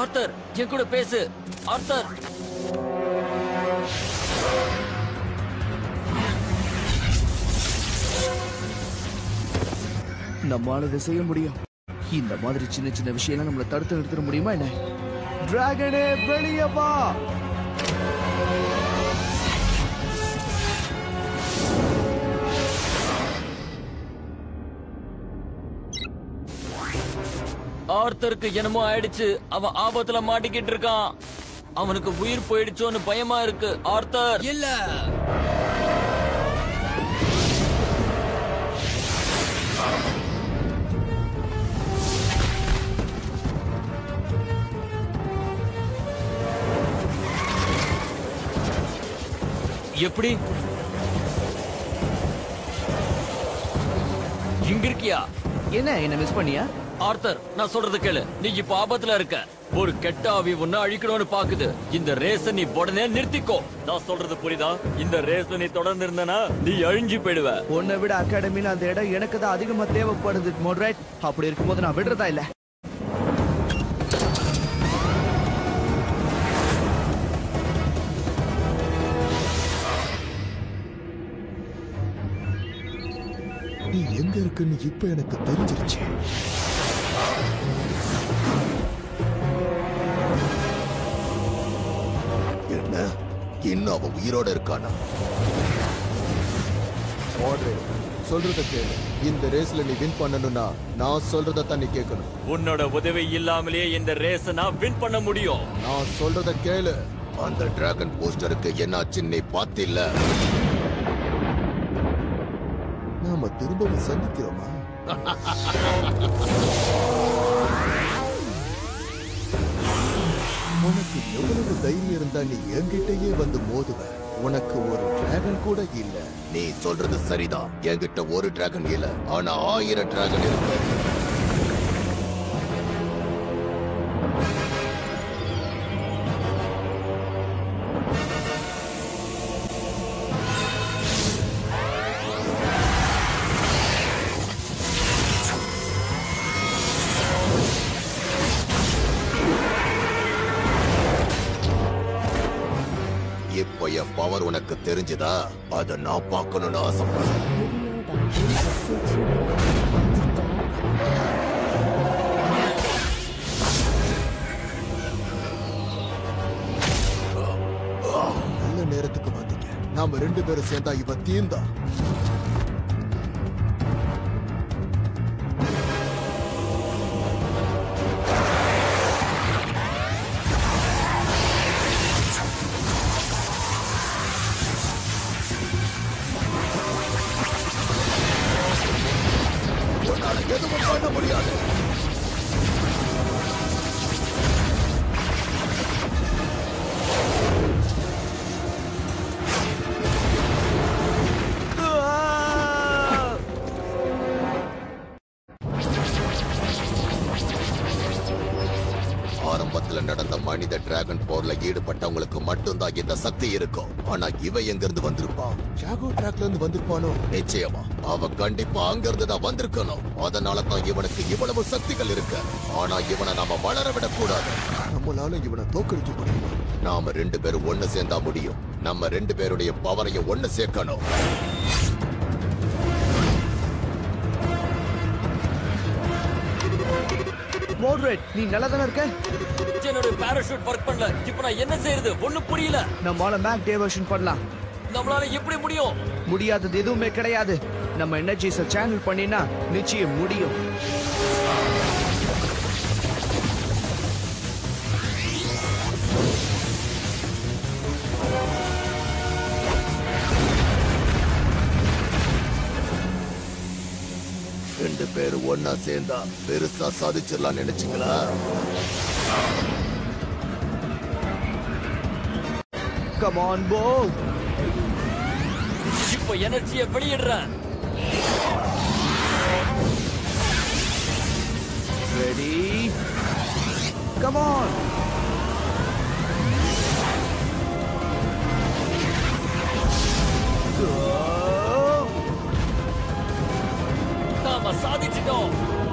author என் கூட பேசு author நம்மால இதை செய்ய முடியும் இந்த மாதிரி சின்ன சின்ன விஷயம்லாம் நம்மள தடுத்து நிறுத்த முடியுமா என்ன டிராகனே வெளியே வா ஆர்த்தருக்கு என்னமோ ஆயிடுச்சு அவன் ஆபத்துல மாட்டிக்கிட்டு இருக்கான் அவனுக்கு உயிர் போயிடுச்சோன்னு பயமா இருக்கு ஆர்த்தர் இல்ல எப்படி இங்க இருக்கியா என்ன என்ன மிஸ் பண்ணியா ஆர்த்தர் நான் சொல்றது கேளு நீ இப்ப ஆபத்துல இருக்க ஒரு கெட்ட ஆவி உன்னை அழிக்கணும்னு பாக்குது இந்த ரேஸ நீ உடனே நிறுத்திக்கோ நான் சொல்றது புரியுதா இந்த ரேஸ்ல நீ தொடர்ந்து இருந்தனா நீ அழிஞ்சு போயிடுவ உன்னை விட அகாடமில அந்த இடம் எனக்கு தான் அதிகமா தேவைப்படுது மோட்ரைட் அப்படி இருக்கும்போது நான் விடுறதா இல்ல நீ எங்க இருக்குன்னு இப்ப எனக்கு தெரிஞ்சிருச்சு என்ன இன்னும் அவன் உயிரோட இருக்கானா சொல்றத கேளு இந்த ரேஸ்ல நீ வின் பண்ணணும்னா நான் சொல்றத தான் நீ கேட்கணும் உன்னோட உதவி இல்லாமலேயே இந்த ரேஸ நான் வின் பண்ண முடியும் நான் சொல்றத கேளு அந்த டிராகன் போஸ்டருக்கு என்னாச்சுன்னு நீ பார்த்தில்ல நாம திரும்பவும் சந்திக்கிறோமா உனக்கு எவ்வளவு தைரியம் இருந்தா நீ என்கிட்டயே வந்து மோதுவ உனக்கு ஒரு டிராகன் கூட இல்ல நீ சொல்றது சரிதான் என்கிட்ட ஒரு டிராகன் இல்ல ஆனா ஆயிரம் டிராகன் இருக்கு இப்ப என் பவர் உனக்கு தெரிஞ்சுதா அத நான் பார்க்கணும்னு ஆசைப்படுறேன் நல்ல நேரத்துக்கு வந்தீங்க நாம ரெண்டு பேரும் சேர்ந்தா இவ தீந்தா உன்னால எதுவும் பண்ண முடியாது ஆரம்பத்துல நடந்த மனித டிராகன் போர்ல ஈடுபட்டவங்களுக்கு மட்டும்தான் இந்த சக்தி இருக்கும் ஆனா இவ எங்க இருந்து வந்திருப்பா ஷாகோ டிராக்ல இருந்து வந்திருப்பானோ நிச்சயமா அவ கண்டிப்பா அங்க இருந்து தான் வந்திருக்கணும் அதனால தான் இவனுக்கு இவ்வளவு சக்திகள் இருக்கு ஆனா இவனை நாம வளர விடக்கூடாது நம்மளால இவனை தோக்கடிக்க முடியும் நாம ரெண்டு பேரும் ஒண்ணு சேர்ந்தா முடியும் நம்ம ரெண்டு பேருடைய பவரையும் ஒண்ணு சேர்க்கணும் மோட்ரைட் நீ நல்லா தானே இருக்க என்னோட பேராஷூட் ஒர்க் பண்ணல இப்ப நான் என்ன செய்யறது ஒண்ணும் புரியல நம்மளால மேக் டேவர்ஷன் பண்ணலாம் நம்மளால எப்படி முடியும் முடியாதது எதுவுமே கிடையாது நம்ம எனர்ஜிஸ சேனல் பண்ணினா நிச்சயம் முடியும் ரெண்டு பேரும் ஒன்னா சேர்ந்தா பெருசா சாதிச்சிடலாம் நினைச்சீங்களா கம் ஆன் போ இப்ப எனர்ஜிய வெளியிடுறேன் ரெடி கம் ஆன் நாம சாதிச்சிட்டோம்